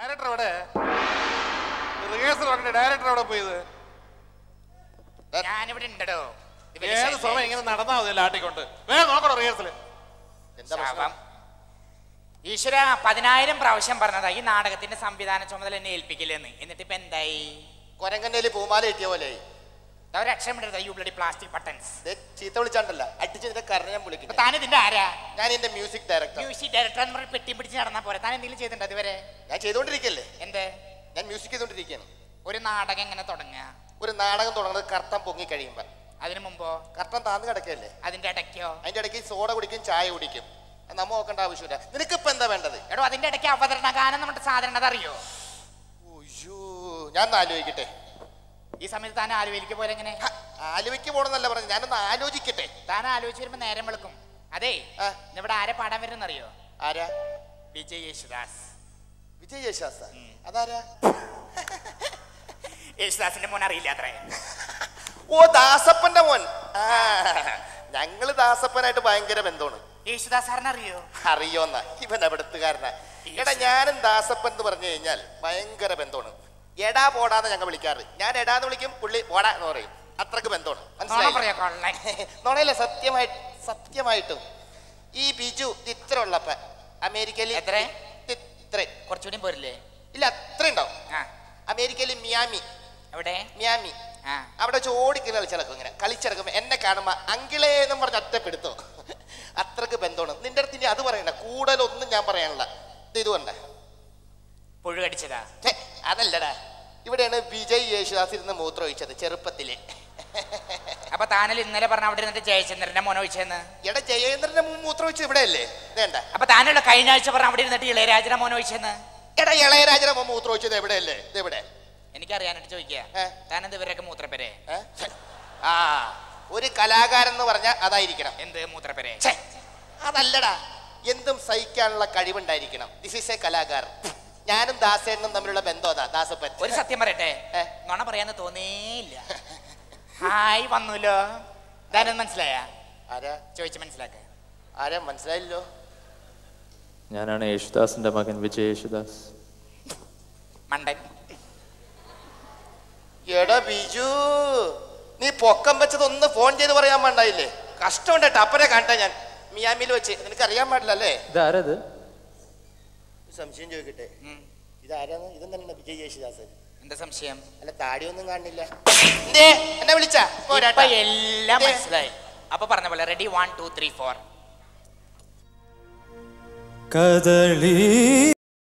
Director എവിടെ rehearsal പറഞ്ഞ director എവിടെ പോയത് ഞാനിവിടെ ഉണ്ടോ ഇവര് ഏത് ശല്യം. സമയം ഇങ്ങനെ നടന്നാ മതി ആട്ടിക്കൊണ്ട് വേഗം നോക്കണോ റിഹേഴ്സൽ എന്താ പ്രശ്നം ശാപം. ഈശ്വര പതിനായിരം പ്രാവശ്യം പറഞ്ഞതാ ഈ നാടകത്തിന്റെ സംവിധാന ചുമതല എന്നെ ഏൽപ്പിക്കില്ലെന്ന് എന്നിട്ട് ഇപ്പൊ എന്തായി കൊരങ്ങന്റെ പൂമാല കിട്ടിയ പോലെ ദാ ഒരു അക്ഷരം ഇടരുത് യു ബ്ലഡി പ്ലാസ്റ്റിക് ബട്ടൺസ് ചീത്ത വിളിച്ചാണ്ടല്ല അടിച്ച് നിന്റെ കരഞ്ഞ ഞാൻ വിളിക്കും താൻ ഇതിന്റെ ആരാ ഞാൻ എന്റെ മ്യൂസിക് ഡയറക്ടർ മ്യൂസിക് ഡയറക്ടർ എന്ന് പറഞ്ഞ് പെട്ടി പിടിച്ച് നടന്നാ പോരെ താൻ എന്തെങ്കിലും ചെയ്തിട്ടുണ്ടോ അതുവരെ ഞാൻ ചെയ്തുകൊണ്ടിരിക്കല്ലേ എന്ത് ഞാൻ മ്യൂസിക് ചെയ്തുകൊണ്ടിരിക്കുകയാണ് ഒരു നാടകം എങ്ങനെ തുടങ്ങുക ഒരു നാടകം തുടങ്ങുന്നത് കർത്തം പൊങ്ങി കഴിയുമ്പോ അതിനു മുമ്പോ കർത്തം താന്ന് കിടക്കല്ലേ അതിന്റെ ഇടയ്ക്കോ അതിന്റെ ഇടയ്ക്ക് സോഡ കുടിക്കും ചായ കുടിക്കും അത് നമ്മ നോക്കേണ്ട ആവശ്യമില്ല നിനക്ക് ഇപ്പൊ എന്താ വേണ്ടത് എടോ അതിന്റെ ഇടയ്ക്ക് അവതരണ ഗാനം നമ്മുടെ സാധാരണ അതറിയോ ഉയ്യോ, ഞാൻ ഒന്ന് ആലോചിക്കട്ടെ ഈ സമയത്ത് താൻ ആലുവയിലേക്ക് പോലെ എങ്ങനെ ഹ, ആലുവയ്ക്ക് പോണെന്നല്ല പറഞ്ഞു ഞാനൊന്ന് ആലോചിക്കട്ടെ താൻ ആലോചിച്ച് വരുമ്പോ നേരം വെളുക്കും അതെ ആ. ഇവിടെ ആരെ പാടാൻ വരുന്നറിയോ ആരാ വിജയ് യേശുദാസ് വിജയ് യേശാസ അതാരാ യേശുദാസിന്റെ മോൻ അറിയില്ല അത്രേ ഓ ദാസപ്പന്റെ മോൻ ആ ഞങ്ങള് ദാസപ്പനായിട്ട് ഭയങ്കര ബന്ധമാണ് യേശുദാസ് സാറിന് അറിയോ അറിയോന്ന ഇവൻ എവിടത്തുകാരനാ എടാ ഞാനും ദാസപ്പൻ എന്ന് പറഞ്ഞു കഴിഞ്ഞാൽ ഭയങ്കര ബന്ധമാണ് എടാ പോടാന്ന് ഞങ്ങൾ വിളിക്കാറ് ഞാൻ എടാന്ന് വിളിക്കും പുള്ളി പോടാ എന്ന് പറയും അത്രക്ക് ബന്ധമാണ് നോണ മനസ്സിലായി പറയാ കൊള്ളൻ നോണയല്ല സത്യമായിട്ട് സത്യമായിട്ടും ഈ ബിജു ഇത്ര ഉള്ളപ്പ അമേരിക്കയിൽ എത്ര? ഇ- ഇത്ര കുറച്ചുകൂടി പോരില്ലേ ഇല്ല അത്ര ഉണ്ടാവും ആ അമേരിക്കയിൽ മിയാമി എവിടെ മിയാമി ആ അവിടെ വെച്ച് ഓടിക്കുന്ന കളിച്ചിടക്കും ഇങ്ങനെ കളിച്ചിടക്കുമ്പോ എന്നെ കാണുമ്പോ അങ്കിളേ എന്നും പറഞ്ഞ് ഒറ്റപ്പെടുത്തോ അത്രക്ക് ബന്ധമാണ് നിന്റെ അടുത്ത് ഇനി അത് പറയണ്ട കൂടുതലൊന്നും ഞാൻ പറയാനില്ല ഇത് ഇതുകൊണ്ട് പുഴു കടിച്ചതാ ഛെ, അതല്ലടാ ഇവിടെയാണ് വിജയ് യേശുദാസ് ഇരുന്ന് മൂത്രം ഒഴിച്ചത് ചെറുപ്പത്തില് അപ്പൊ താനൽ ഇന്നലെ പറഞ്ഞ അവിടെ ഇരുന്നിട്ട് ജയചന്ദ്രന്റെ മോനെ ഒഴിച്ചെന്ന് എടാ ജയേന്ദ്രന്റെ മൂ- മൂത്രം ഒഴിച്ചത് ഇവിടെ അല്ലേ വേണ്ട അപ്പൊ താനുള്ള കഴിഞ്ഞ ആഴ്ച പറഞ്ഞ അവിടെ ഇരുന്നിട്ട് ഇളയരാജന്റെ മോനെ ഒഴിച്ചെന്ന് എടാ ഇളയരാജന മൂ- മൂത്രം ഒഴിച്ചത് എവിടെയല്ലേ ഇത് എവിടെ എനിക്കറിയാനായിട്ട് ചോദിക്കുക ഏ? താനെന്ത് ഇവരൊക്കെ മൂത്രപ്പെരെ ഏ? ഛെ, ആ ഒരു കലാകാരൻ എന്ന് പറഞ്ഞാൽ അതായിരിക്കണം എന്ത് മൂത്രപ്പെരെ ഛെ, അതല്ലടാ എന്തും സഹിക്കാനുള്ള കഴിവുണ്ടായിരിക്കണം ദിസ് ഈസ് എ കലാകാരൻ ഞാനും ദാസേനും തമ്മിലുള്ള ബന്ധം അതാ ദാസപ്പൻ ഒരു സത്യം പറയട്ടെ ഏ? നുണ പറയാന്ന് തോന്നേയില്ല ഹായ് വന്നൂലോ താനൊന്ന് മനസ്സിലായ ആരാ ചോദിച്ച് മനസ്സിലാക്ക ആരാ മനസ്സിലായില്ലോ ഞാനാണ് യേശുദാസിന്റെ മകൻ വിജയ് യേശുദാസ് മണ്ടൻ എടാ ബിജു നീ പൊക്കം വെച്ചത് ഒന്ന് ഫോൺ ചെയ്ത് പറയാൻ വേണ്ടായില്ലേ കഷ്ടമുണ്ട് കേട്ടോ അപ്പനെ കണ്ട ഞാൻ മിയാമിൽ വെച്ച് നിനക്ക് അറിയാൻ പാടില്ല അല്ലേ ഇതാരത് ഒരു സംശയം ചോദിക്കട്ടെ ഉം. ഇതാരാന്ന് ഇതും തന്നെ വിജയ് യേശുദാസ് എന്താ സംശയം അല്ല താടിയൊന്നും കാണില്ല എന്തേ എന്നെ വിളിച്ച ഇപ്പൊ എല്ലാം മനസ്സിലായി അപ്പൊ പറഞ്ഞ പോലെ ready one two three four കദളി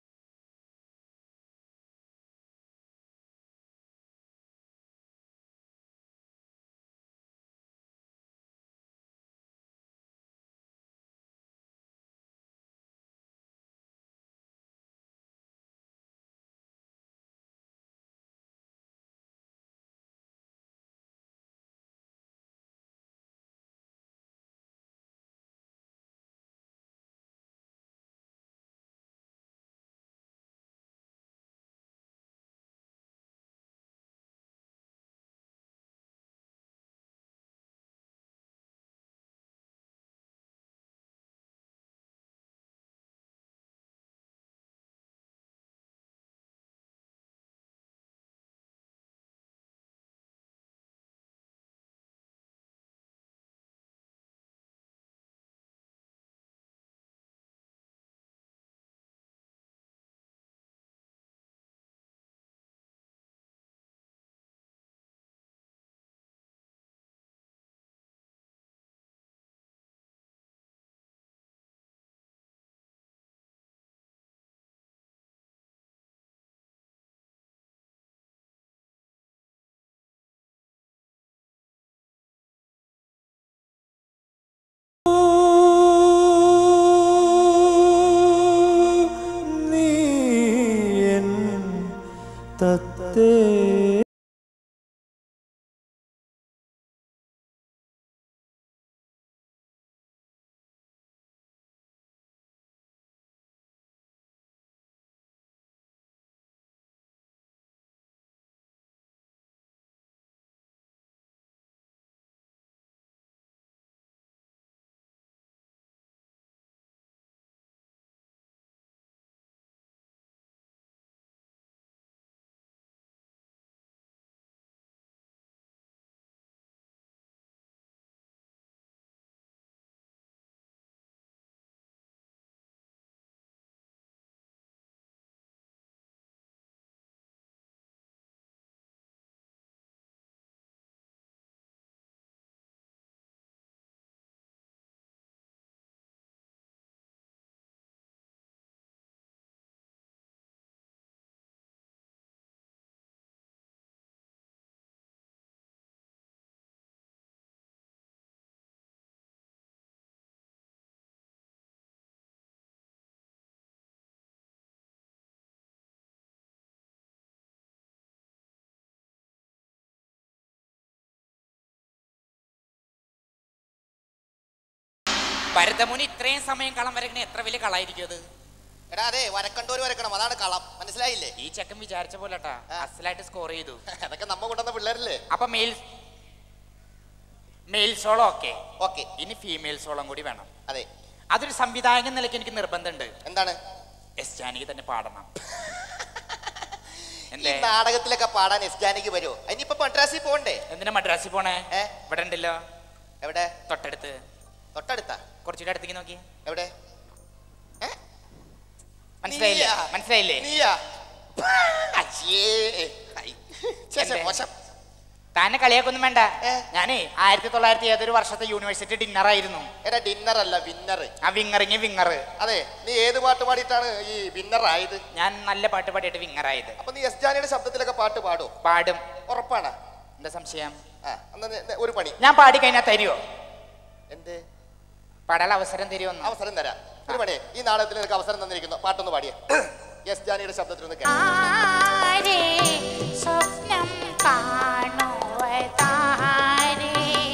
നീ എൻ തത്തേ ഭരതമുനി ഇത്രയും സമയം കളം വരക്കണ എത്ര വലിയ കളായിരിക്കും അത് എടാ അതെ വരക്കണ്ടോര് വരക്കണം അതാണ് കളം മനസ്സിലായില്ലേ ഈ ചെക്കൻ വിചാരിച്ച പോലെട്ടാ അസലായിട്ട് സ്കോർ ചെയ്തു അതൊക്കെ നമ്മ കൊണ്ടുവന്ന പിള്ളേരല്ലേ അപ്പൊ male male solo okay okay ഇനി ഫീമെയിൽ സോളം കൂടി വേണം അതെ അതൊരു സംവിധായകൻ നിലയ്ക്ക് എനിക്ക് നിർബന്ധമുണ്ട് എന്താണ് എസ് ജാനകി തന്നെ പാടണം ഈ എന്തേ നാടകത്തിലൊക്കെ പാടാൻ എസ് ജാനകി വരുമോ അതിനിപ്പോ മദ്രാസിൽ പോകണ്ടേ എന്തിനാ മദ്രാസിൽ പോണേ ഏ? ഇവിടെ ഉണ്ടല്ലോ എവിടെ തൊട്ടടുത്ത് തൊട്ടടുത്താ കുറച്ചുകൂടെ അടുത്തേക്ക് നോക്കി എവിടെ ഏ? മനസ്സിലായില്ലേ നീയാ? മനസ്സിലായില്ലേ നീയാ അച്ഛേ ഐ. ഛെ, ഛെ, എന്തേ? മോശം താനെ കളിയാക്കൊന്നും വേണ്ട ഏ? ഞാനേ ആയിരത്തി തൊള്ളായിരത്തി ഏതൊരു വർഷത്തെ യൂണിവേഴ്സിറ്റി ഡിന്നർ ആയിരുന്നു എടാ ഡിന്നർ അല്ല വിന്നർ ആ വിങ്ങറിങ് വിങ്ങർ അതെ നീ ഏത് പാട്ട് പാടിയിട്ടാണ് ഈ വിന്നർ ആയത് ഞാൻ നല്ല പാട്ട് പാടിയിട്ട് വിങ്ങർ ആയത് അപ്പൊ നീ എസ് ജാനിയുടെ ശബ്ദത്തിലൊക്കെ പാട്ട് പാടോ പാടും ഉറപ്പാണ് എന്താ സംശയം ആ എന്നാ നി- നി- ഒരു പണി ഞാൻ പാടി കഴിഞ്ഞാൽ തരുമോ എന്ത് പാടാൻ അവസരം തരുമോ അവസരം തരാം ഒരു പണി ഈ നാടകത്തിൽ നിനക്ക് അവസരം തന്നിരിക്കുന്നു പാട്ടൊന്ന് പാടിയ എസ് ജാനിയുടെ ശബ്ദത്തിൽ ഒന്ന് കേൾക്കാം ആരേ സ്വപ്നം കാണുവതാരേ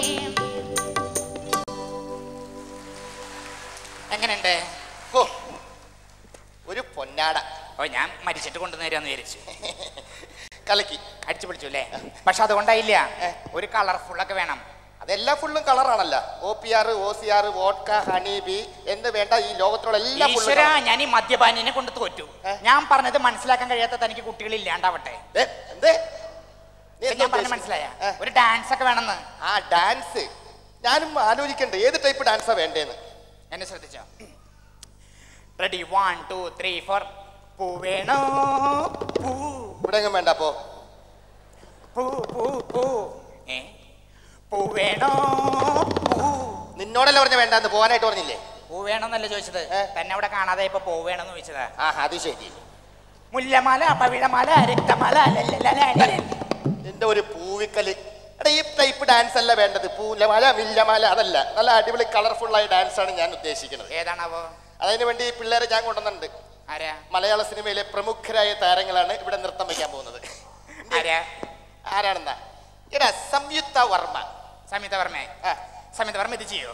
എങ്ങനെയുണ്ട് ഹോ, ഒരു പൊന്നാട ഓ ഞാൻ മരിച്ചിട്ട് കൊണ്ടുവന്നേരാന്ന് വിചാരിച്ചു കലക്കി അടിച്ചു പിടിച്ചു അല്ലേ പക്ഷെ അതുകൊണ്ടായില്ല ഒരു കളർഫുൾ ഒക്കെ വേണം അതെല്ലാം ഫുള്ളും കളറാണല്ല O P R O C R vodka honey B എന്ന് വേണ്ട ഈ ലോകത്തിലുള്ള എല്ലാ ഫുള്ളും ഈശ്വര ഞാൻ ഈ മദ്യപാനിനെ കൊണ്ട് തോറ്റു ഏ? ഞാൻ പറഞ്ഞത് മനസ്സിലാക്കാൻ കഴിയാത്ത തനിക്ക് കുട്ടികൾ ഇല്ലാണ്ടാവട്ടെ ഏ, എന്തേ നീ ഇപ്പൊ എന്താ ഞാൻ പറഞ്ഞ ഉദ്ദേശിച്ചത്? മനസ്സിലായ ഏ, ഒരു ഡാൻസ് ഒക്കെ വേണമെന്ന് ആ ഡാൻസ് ഞാനും ആലോചിക്കണ്ടേ ഏത് ടൈപ്പ് ഡാൻസാ വേണ്ടേന്ന് എന്നെ ശ്രദ്ധിച്ചോ ready one two three four പൂ വേണോ പൂ ഇവിടെ എങ്ങും വേണ്ട അപ്പോ പൂ പൂ പൂ ഏ പൂ വേണോ പൂ നിന്നോടല്ലേ പറഞ്ഞ വേണ്ടാന്ന് പോകാനായിട്ട് പറഞ്ഞില്ലേ പൂ വേണമെന്നല്ല ചോദിച്ചത് ഏ? തന്നെ അവിടെ കാണാതെ ഇപ്പൊ പൂ വേണമെന്ന് ചോദിച്ചതാ ആ അത് ശരി മുല്ലമാല പവിഴമാല രക്തമാല ലല്ലലല. എന്റെ ഒരു പൂവിക്കല് എടാ ഈ ടൈപ്പ് ഡാൻസ് അല്ല വേണ്ടത് പൂലമാല മില്ലമാല അതല്ല നല്ല അടിപൊളി കളർഫുൾ ആയ ഡാൻസ് ആണ് ഞാൻ ഉദ്ദേശിക്കുന്നത് ഏതാണാവോ അതിനു വേണ്ടി ഈ പിള്ളേരെ ഞാൻ കൊണ്ടുവന്നിട്ടുണ്ട് ആരാ മലയാള സിനിമയിലെ പ്രമുഖരായ താരങ്ങളാണ് ഇവിടെ നൃത്തം വയ്ക്കാൻ പോകുന്നത് ആരാ ആരാണെന്നാ എടാ സംയുക്ത വർമ്മ സംയുക്ത വർമ്മ ആ, സംയുക്ത വർമ്മ ഇത് ചെയ്യോ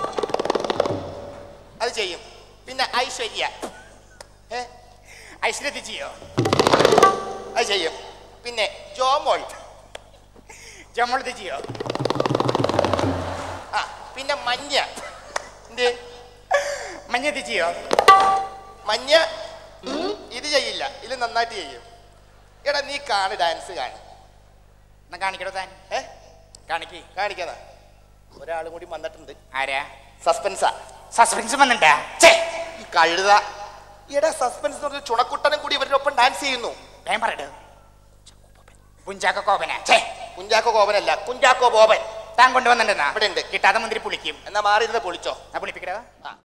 അത് ചെയ്യും പിന്നെ ഐശ്വര്യ ഏ ഐശ്വര്യ ഇത് ചെയ്യോ അത് ചെയ്യും പിന്നെ ജോമോൾ ജമ്മൾ ഇത് ചെയ്യോ ആ പിന്നെ മഞ്ഞ എന്തേ മഞ്ഞ ഇത് ചെയ്യോ മഞ്ഞ ഇത് ചെയ്യില്ല ഇത് നന്നായിട്ട് ചെയ്യും എടാ നീ കാണ് ഡാൻസ് കാണ് എന്നാ കാണിക്കടോ താൻ ഏ കാണിക്ക് കാണിക്കാതാ ഒരാളും കൂടി വന്നിട്ടുണ്ട് ആരാ സസ്പെൻസാ സസ്പെൻസ് വന്നിട്ടാ ഛേ ഈ കഴുത എടാ സസ്പെൻസ് എന്ന് പറഞ്ഞ ചുണക്കുട്ടനും കൂടി ഇവരുടെ ഒപ്പം ഡാൻസ് ചെയ്യുന്നു വേഗം പറയട് പുഞ്ചാക്ക കോപന ഛേ കുഞ്ചാക്കോ കോപനല്ല കുഞ്ചാക്കോ ബോബൻ താൻ കൊണ്ടുവന്നിട്ടുണ്ടെന്നാ ഇവിടെ ഉണ്ട്. കിട്ടാതെ മുന്തിരി പുളിക്കും എന്നാ മാറി ഇരുന്ന് പൊളിച്ചോ ആ പുളിപ്പിക്കടോ ആ